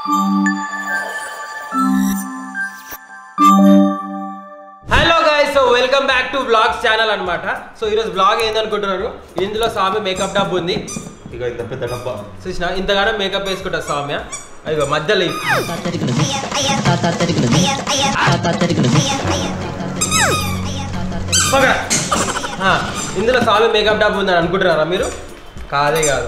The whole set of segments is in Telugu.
Hello guys so welcome back to blogs channel అన్నమాట సో ఈరోజు బ్లాగ్ ఏందనుకుంటున్నారు ఇందులో స్వామి మేకప్ డబ్బు ఉంది ఇక ఇంత పెద్ద డబ్బా చూసిన ఇంతగానో మేకప్ వేసుకుంటా స్వామి అయ్యో మధ్యలో ఇ- పగడ. ఆ, ఇందులో స్వామి మేకప్ డబ్బు ఉందని అనుకుంటున్నారా మీరు కాదే కాదు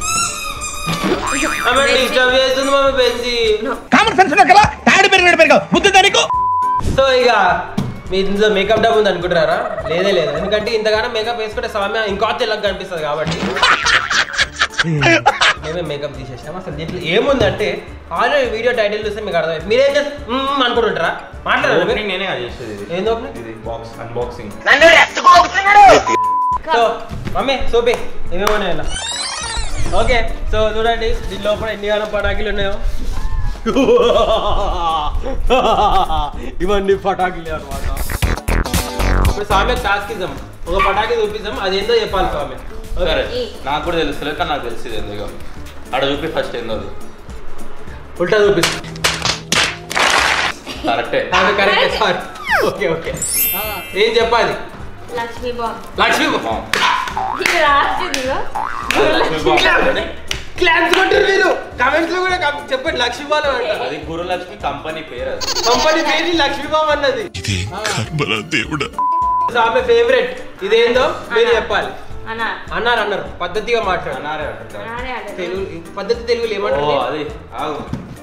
ఆమె డిస్టర్బ్ చేస్తుంది మమ్మీ పెంచి కామన్ సెన్స్ ఉన్నా కదా తాడి పెరిగిన పెరగవు బుద్ధి దానికి సో ఇక మీ ఇందులో మేకప్ డబ్బు ఉంది అనుకుంటున్నారా లేదే లేదు ఎందుకంటే ఇంతగానో మేకప్ వేసుకుంటే స్వామి ఇంకో తెల్లగా కనిపిస్తుంది కాబట్టి మేమే మేకప్ తీసేసినాం అసలు దీంట్లో ఏముందంటే ఆల్రెడీ వీడియో టైటిల్ చూస్తే మీకు అర్థమైంది మీరేం చేస్తారు మ్మ్ అనుకుంటుంటారా మాట్లాడారు ఓపెనింగ్ నేనే అది చేసేది ఇది. ఏంది opening? ఇది బాక్స్ అన్బాక్సింగ్ సో మమ్మీ సోపి ఏమేమి ఉన్నాయి అలా ఓకే సో చూడండి దీని లోపల ఎన్ని గానం పటాకులు ఉన్నాయో ఇవన్నీ పటాకులు అనమాట ఇప్పుడు స్వామి టాస్క్ ఇద్దాం ఒక పటాకి చూపిద్దాం అదేందో చెప్పాలి స్వామి సరే నాకు కూడా తెలుస్తలేదు కానీ నాకు తెలిసింది ఎందుకు ఆడ చూపి ఫస్ట్ ఏందో అది ఉల్టా చూపిస్తాం కరెక్టే కరెక్ట్ సారీ ఓకే ఓకే ఏం చెప్పాలి లక్ష్మీ బాబు లక్ష్మీ ఇక్కడ రాసింది ఇగో. లక్ష్మీ బాబు క్లాన్స్ కొట్టారు మీరు కమెంట్స్ లో కూడా కం- చెప్పండి లక్ష్మీ బాబు అంట అది గురులక్ష్మి కంపెనీ పేరు అది కంపెనీ పేరు లక్ష్మీ బాబు అన్నది ఇదేం కర్మరా దేవుడా ఆమె ఫేవరెట్ ఇదేందో మీరు చెప్పాలి అన్నా అన్నారు అన్నారు పద్ధతిగా మాట్లాడు అన్నారే అంటారు. అన్నారే అంటారు. తెలుగు పద్ధతి తెలుగులో ఓ ఏమంటారు అది ఆగు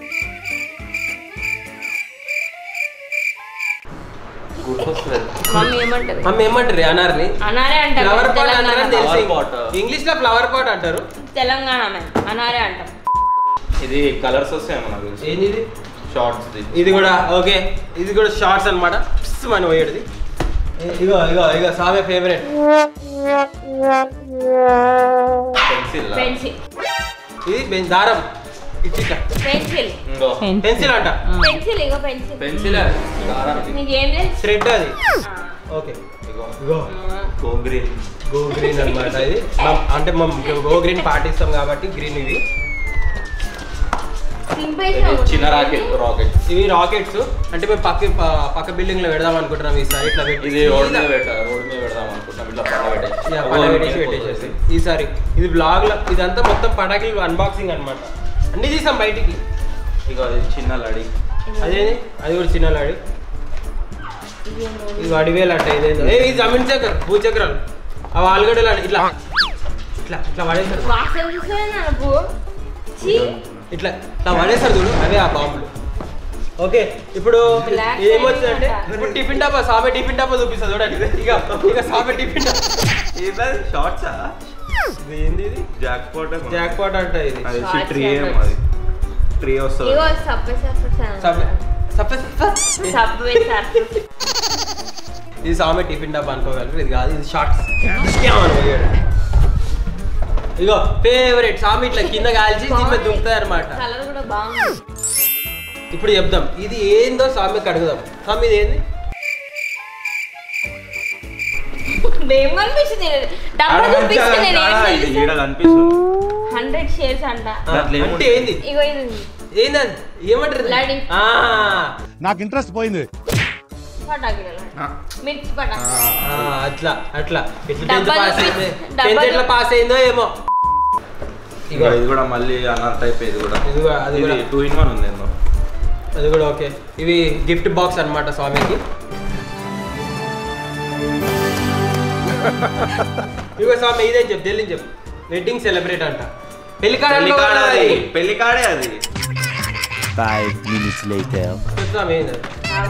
గుర్తొస్తలేదు మమ్మీ ఏమంటది మమ్మీ ఏమంటారు అనార్ని అనారే అంటారు ఫ్లవర్ పాట్ తెలంగాణ అంటారని తెలుసు Flower pot. ఇంగ్లీష్ లో ఫ్లవర్ పాట్ అంటారు తెలంగాణ మ్యామ్ అనారే అంటాం ఇది కలర్స్ వస్తాయేమో నాకు తెలిసి ఏంది ఇది షార్ట్స్ ఇది కూడా ఓకే ఇది కూడా షార్ట్స్ అనమాట అని పోయేది ఇగో ఇగో ఇగో సామే ఫేవరెట్ పెన్సిల్ పెన్సిల్ ఇది బెన్- దారం ఇట్లా పెన్సిల్ ఇంకో పెన్సిల్ అంట పెన్సిల్ ఇగో పెన్సిల్ పెన్సిల్ దారానికి నీకు ఏం లేదు థ్రెడ్ అది ఓకే ఇగో ఇగో గో గ్రీన్ గో గ్రీన్ అన్నమాట ఇది మమ్- అంటే మేము గో గ్రీన్ పాటిస్తాం కాబట్టి గ్రీన్ ఇవి చిన్న రాకెట్ రాకెట్ ఇవి రాకెట్స్ అంటే మేము పక్క ప- పక్క బిల్డింగ్ లో పెడదాం అనుకుంటున్నాం ఈసారి ఇట్లా పెట్టి ఇది రోడ్ మీద పెట్ట రోడ్ మీద పెడదాం అనుకుంటున్నాం ఇట్లా పండ పెట్టేసి యా, పండగ పెట్టేసి పెట్టేసేసి ఈసారి ఇది బ్లాగ్ లో ఇదంతా మొత్తం పటాకులు అన్బాక్సింగ్ అన్నమాట అన్ని తీసాం బయటికి ఇగో ఇది చిన్న లడి అదేంది అది కూడా చిన్న లాడి ఇది అడివేలు అంట ఇదేందో ఏ ఇది జమీన్ చక్ర భూచక్రాలు అవి ఆలుగడ్డలు అంట. ఇట్లా ఇట్లా ఇట్లా పడేసారు వాసన చూసా నాకు చీ ఇట్లా ఇట్లా పడేసారు చూడు అవే ఆ బాంబులు ఓకే ఇప్పుడు Black ఏమొచ్చిందంటే and ఇప్పుడు టిఫిన్ డాబా సామె టిఫిన్ డాబా చూపిస్తుంది చూడండి ఇక ఇక సామె టిఫిన్ డాబా ఇది షార్ట్సా ఇది ఏంది ఇది జాక్ పాట్ జాక్ పాట్ అంట ఇది అది Shots ట్రీ ఏమో and అది ట్రీ వస్తుంది ఇగో సబ్బే సబ్బే సబ్బే సబ్బే సబ్బే సబ్బే ఇది సామె టిఫిన్ డబ్బా అనుకోగలరు ఇది కాదు ఇది షార్ట్స్ ఇగో ఫేవరెట్ సామె ఇట్లా కింద కాల్చి దీని మీద దుంకుతాయి అనమాట కలర్ కూడా బాగుంది ఇప్పుడు చెప్దాం ఇది ఏందో సామెకి అడుగుదాం సామె ఇది ఏంది ఏం కనిపిస్తుంది డబ్బా చూపిస్తే నేను ఏం ఈడ కనిపిస్తుంది హండ్రెడ్ షేర్స్ అంట ఆ, దాంట్లో ఏముంది? అంటే ఏంది ఇగో ఇది ఉంది. ఏంది ఏమంటారు ఇది? లడి. ఆ, నాకు ఇంట్రెస్ట్ పోయింది పటాకులు మిర్చి పటాకు ఆ, అట్లా అట్లా ఎట్లా డబ్బా టెన్త్ పాస్ చూపి- అయింది డబ్బా టెన్త్ ఎట్లా చూపి- పాస్ అయిందో ఏమో ఇగో ఇది కూడా మళ్ళీ అన్నర్ టైప్ ఇది కూడా ఇది కూడా- అది ఇది కూడా. టూ ఇన్ వన్ ఉంది ఏందో అది కూడా ఓకే ఇవి గిఫ్ట్ బాక్స్ అన్నమాట స్వామికి ఇగో స్వామి ఇదేం చెప్పు తెలియని చెప్పు వెడ్డింగ్ సెలబ్రేట్ అంట పెళ్లి కార్డు పెళ్లి కార్డ్ అనుకోవాలి అది పెళ్లి కార్డే అది ఫైవ్ మినిట్స్ లేటర్ చెప్పు స్వామి ఏంది అది?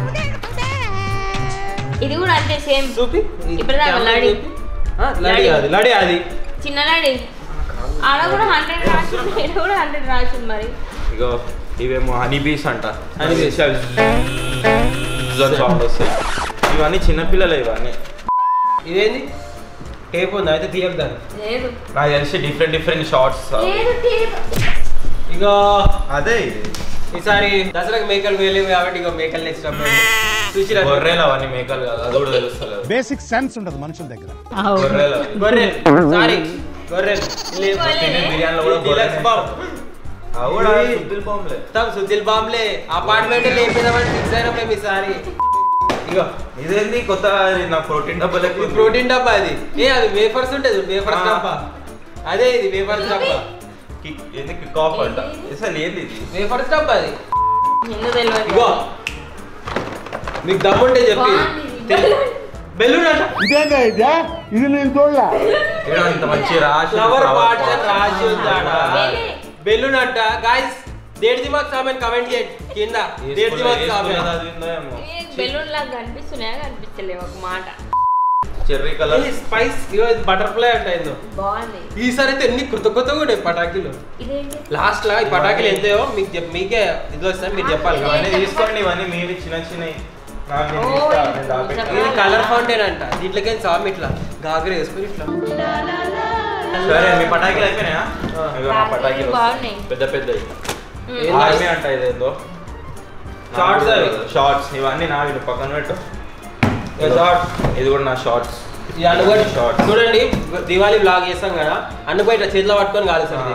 ఇది కూడా అంతే సేమ్ చూపి ఇప్పుడు దాకా కెమెరా లడి. చూపి. ఆ, లడి లడి. అది లడి అది చిన్న లాడి ఆడ కూడా హండ్రెడ్ రాసింది ఈడ కూడా హండ్రెడ్ రాసింది మరి ఇగో ఇవేమో హనీ బీస్ అంట Honey bees. సౌండ్ వస్తాయి ఇవన్నీ చిన్నపిల్లలే ఇవన్నీ ఇదేంది టేప్ ఉంది అయితే తీయద్దాన్ని లేదు నాకు తెలిసి డిఫరెంట్ డిఫరెంట్ షార్ట్స్ లేదు టేప్ ఇక అదే ఇది ఈసారి దసరాకి మేకలు వేయలేవు కాబట్టి ఇక మేకలు నెక్స్ట్ చూసి గొర్రెలు అవన్నీ మేకలు కాదు అది కూడా తెలుస్తలేదు బేసిక్ సెన్స్ ఉండదు మనుషుల దగ్గర గొర్రెలు అవి. గొర్రెలు సారీ గొర్రెలు గొర్రెలు. తినే బిర్యానీలో కూడా డీలక్స్ గొర్రెలు బాబు అవుడా ఈ- సుద్దిల్ బాంబులే మొత్తం సుధిల్ బాంబ్లే అపార్ట్మెంట్ లేపేదామని ఫిక్స్ అయినా మేము ఈసారి ఇగో ఇదేంది కొత్త ఇది నా ప్రోటీన్ డబ్బా ఇది ప్రోటీన్ డబ్బా అది ఏ అది వేఫర్స్ ఉంటుంది వేఫర్స్ ఆ. డబ్బా అదే ఇది వేఫర్స్ డబ్బా ఏంది కిక్ ఆఫ్ అంట అసలు ఏంది ఇది వేఫర్స్ డబ్బా అది ఎందుకు తెలియదు ఇగో మీకు దమ్ముంటే చెప్పి బాగుంది. బెలూన్ అంట ఇదేందా ఇదే ఇది నేను చూడలే ఏడా ఇంత మంచి రాసి ఫ్లవర్ పార్ట్స్ అని రాసి ఉందాడ వేలే. బెలూన్ అంట గాయస్ దేడ్ దిమాగ్ సామెన్ కమెంట్ చేయండి కింద దేడ్ దిమాగ్ సామెన్ బెలూన్ లాగా కనిపిస్తున్నాయా కనిపించలేవు ఒక మాట చెర్రీ కలర్ స్పైస్ ఇగో బటర్ఫ్లై అంట ఏందో బాగుంది ఈసారి అయితే ఎన్ని కొత్త కొత్తగా ఉన్నాయి పటాకీలు ఇదేంటి లాస్ట్ లా ఈ పటాకీలు ఎంతయో మీకు చెప్ మీకే ఇది వస్తాయి మీరు చెప్పాలి కదా. ఇవన్నీ తీసుకోండి ఇవన్నీ మీవి చిన్న చిన్నవి నాకు నేను ఓయ్. తీస్తా, నేను దాపెట్టుకుంటా. ఇది కలర్ ఫౌంటైన్ అంట దీంట్లోకి సామ్ ఇట్లా గాగర వేసుకొని ఇట్లా సరే మీ పటాకీలు అయిపోయినాయా ఆ. ఇదిగో నా పటాకీలు బాగున్నాయి. పెద్ద పెద్దవి ఏం ఆర్మీ అంట ఇదేందో Shorts అవి. షార్ట్స్ ఇవన్నీ నావి నువ్వు పక్కన పెట్టు ఇక షార్ట్స్ ఇది కూడా నా షార్ట్స్ ఈ అనుకోని Shorts. చూడండి దివాళీ బ్లాగ్ చేస్తాం కదా అన్ను బయట చేతిలో పట్టుకొని కాదు సార్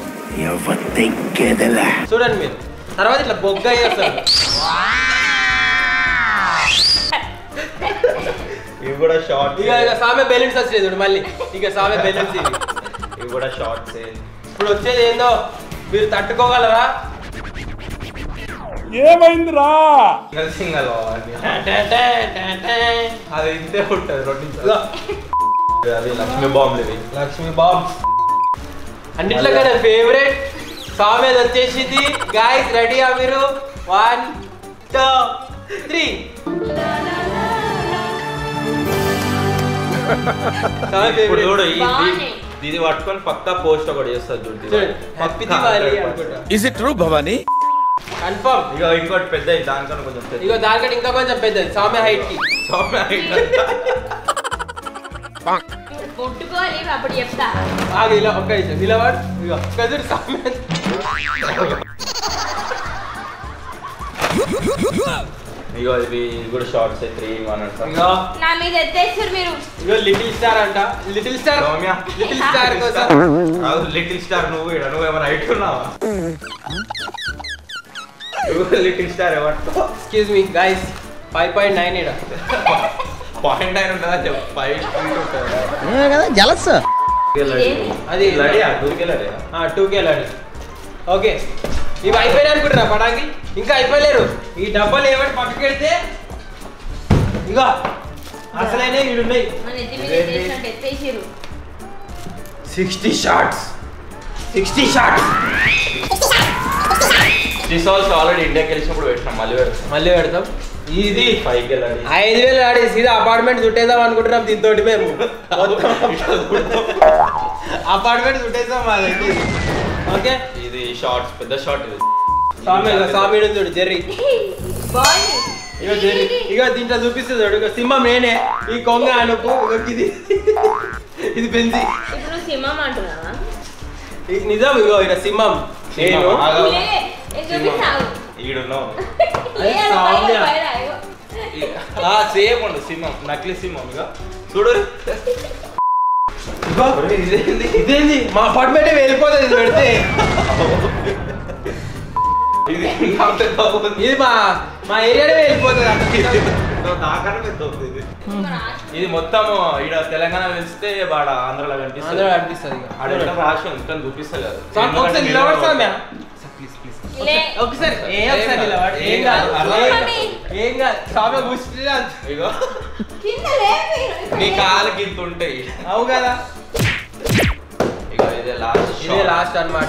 చూడండి మీరు తర్వాత ఇట్లా బొగ్గ చేస్తారు ఇవి కూడా షార్ట్స్ ఇక ఇక సామె బెలూన్స్ వచ్చేది చూడు మళ్ళీ ఇక సామె బెలూన్స్ ఇవి ఇవి కూడా షార్ట్స్ ఇప్పుడు వచ్చేది ఏందో మీరు తట్టుకోగలరా ఏమైందిరా సింగల్ సింగల్ అది ఇంతే ఉంటుంది రెండు ఇదిగో, అది లక్ష్మీ బాంబులు ఇవి లక్ష్మీ బాంబ్స్ అన్నిట్లో కదా ఫేవరెట్ సామెది వచ్చేసింది గాయస్ రెడీయా మీరు వన్ టూ త్రీ సామె ఇప్పుడు ఫేవరెట్ చూడు ఈ- బాగున్నాయి. ఇది- ఇది పట్టుకొని పక్కా పోస్ట్ ఒకటి చేస్తుంది చూడు చూడండి హ్యాపీ దివాళీ అనుకుంటా is it true Bhavani confirm ఇక ఇంకోటి పెద్ద దానికన్నా కొంచెం పెద్ద ఇగో దానికంటే ఇంకా కొంచెం పెద్దది సామె హైట్ కి సౌమ్య height అంతా. ముట్టుకోవాలి అప్పుడు చెప్తా ఆగు ఇలా ఒక్క నిమిషం నిలబడు ఇగో కదురు సామె ఇగో ఇవి ఇది కూడా షార్ట్స్ త్రీ వన్ అంట ఇగో నా మీద ఎత్తేస్తారు మీరు ఇగో లిటిల్ స్టార్ అంట little star Soumya little star కోసం లిటిల్ స్టార్ నువ్వు ఇక్కడ నువ్వు ఏమైనా హైట్ ఉన్నావా లిటిల్ స్టార్ ఎవరితో excuse me guys five point nine ఇడ పాయింట్ నైన్ ఉంటుందా చెప్పు ఫైవ్ ఫీట్ ఉంటుంది కదా జలస్ ఇదేంటి? అది లడియా టూకి లడియా టూ కే లాడి ఓకే ఇవి అయిపోయినాయి అనుకుంటున్నా పడానికి ఇంకా అయిపోలేరు ఈ డబ్బాలు ఏమంటే పట్టుకెడితే ఇగో అసలైన ఇవి ఉన్నాయి మన ఎత్తి మీద ఇదేంటి? ఎత్తేసినట్టు ఎత్తేసిర్రు సిక్స్టీ షార్ట్స్ సిక్స్టీ షార్ట్స్ రిసాల్స్ ఆల్రెడీ ఇండియాకి వెళ్ళినప్పుడు పెట్టినాం మళ్ళీ పెడతాం మళ్ళీ పెడతాం ఇది ఫైవ్ కి లడి ఐదు వేలు ఆడి సీదా అపార్ట్మెంట్ చుట్టేద్దాం అనుకుంటున్నాం దీంతో మేము అపార్ట్మెంట్ చుట్టేద్దాం మా దగ్గర ఓకే ఇది షార్ట్స్ పెద్ద షార్ట్ ఇది స్వామి ఇగో స్వామి ఈడుంది చూడు జెర్రీ బాగుంది ఇగో జెర్రీ ఇగో దీంట్లో చూపిస్తుంది చూడు ఇగో సింహం నేనే ఈ కొంగ అనుపు ఇగో ఇది ఇది పెంచి ఇప్పుడు నువ్వు సింహం అంటున్నావా ఇది నిజం ఇగో ఇక్కడ సింహం నేను సింహం. ఆగు. లే, నేను చూపిస్తావు ఈడున్నావు అదే సౌమ్య. ఆ సేమ్ ఉండు సింహం నకిలీ సింహం ఇక చూడు ఇగో, ఇదేంది ఇదేంది మా అపార్ట్మెంటే వెళ్ళిపోతుంది ఇది పెడితే ఇది ఇంకా పెద్ద ఉంది. ఇది మా మా ఏరియానే వెళ్ళిపోతుంది అంత నువ్వు నాకన్నా పెద్ద ఉంది ఇది. ఇది మొత్తం ఈడ తెలంగాణ వెళ్తే వాడ ఆంధ్రలో కనిపిస్తుంది అందరూ అనిపిస్తుంది ఇక. ఆడ ఎక్కడ రాసి ఉంది కానీ చూపిస్తలేదు స్వామి, ఒకసారి నిలబడు స్వామి. లే. ఒకసారి ఏ ఒకసారి నిలబడు. ఏం కాదు అలా ఏం స్వామి. కాదు. ఏం కాదు స్వామి ముష్టి ఇగో కింద లే మీరు. నీ కాలుకి ఇంత ఉంటాయి అవు కదా ఇగో ఇదే లాస్ట్ ఇదే లాస్ట్ అన్నమాట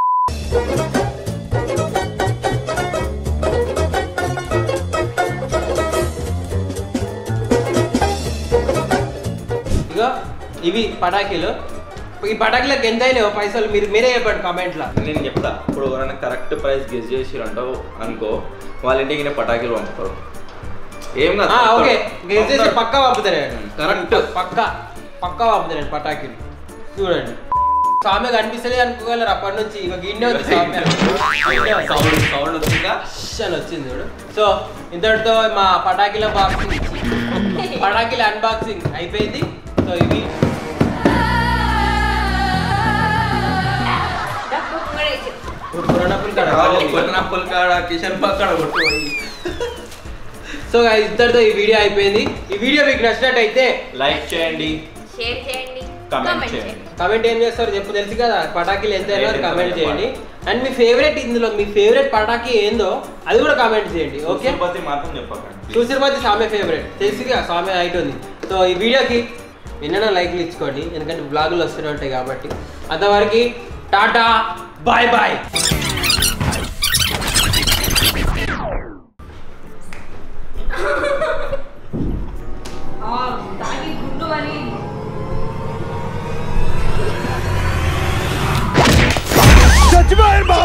ఇగో ఇవి పటాకీలు ఈ పటాకీలకు ఎంత అయినాయో పైసలు మీరు మీరే చెప్పండి కామెంట్లో నేను చెప్తా ఇప్పుడు ఎవరైనా కరెక్ట్ ప్రైస్ గెస్ చేసిరంటావు అనుకో వాళ్ళ ఇంటికి నేను పటాకీలు పంపుతారు ఏం కాదు ఆ, ఓకే పంపుతారు. గెస్ చేసి పక్కా పంపుతారు కరెక్ట్ పక్కా పక్కా పంపుతారు పటాకీలు చూడండి స్వామి కనిపిస్తలే అనుకోగలరు అప్పటి నుంచి ఇక గిన్నె ఉంది స్వామి సౌండ్ సౌండ్ వచ్చిందా ష్ అని వచ్చింది చూడు సో ఇంతటితో మా పటాకీల బాక్సింగ్ పటాకీల అన్బాక్సింగ్ అయిపోయింది సో ఇవి డబ్బు కూడా ఇచ్చి. పురాణప్పులు కాడ కొట్టినప్పులు కాడ కిషన్ పక్కడ కొట్టు పోయి. సో guys, ఇద్దరితో ఈ వీడియో అయిపోయింది ఈ వీడియో మీకు నచ్చినట్టయితే లైక్ చేయండి షేర్ చేయండి Comment కామెంట్ చేయండి. చేయండి కమెంట్ ఏం చేస్తారు చెప్పు తెలుసు కదా పటాకీలు ఎంత అయినా Rate ఎంత కమెంట్ ఎంత చేయండి అండ్ మీ ఫేవరెట్ ఇందులో మీ ఫేవరెట్ పటాకీ ఏందో అది కూడా కామెంట్ చేయండి ఓకే తిరుపతి మాత్రం చెప్పకండి చూసిరపతి సామె ఫేవరెట్ తెలుసుగా సామె హైట్ ఉంది సో ఈ వీడియోకి ఎన్నైనా లైక్లు ఇచ్చుకోండి ఎందుకంటే బ్లాగులు వస్తూనే ఉంటాయి కాబట్టి అంతవరకు టాటా బాయ్ బాయ్ తాగి గుడ్డు అని చచ్చిపోయారు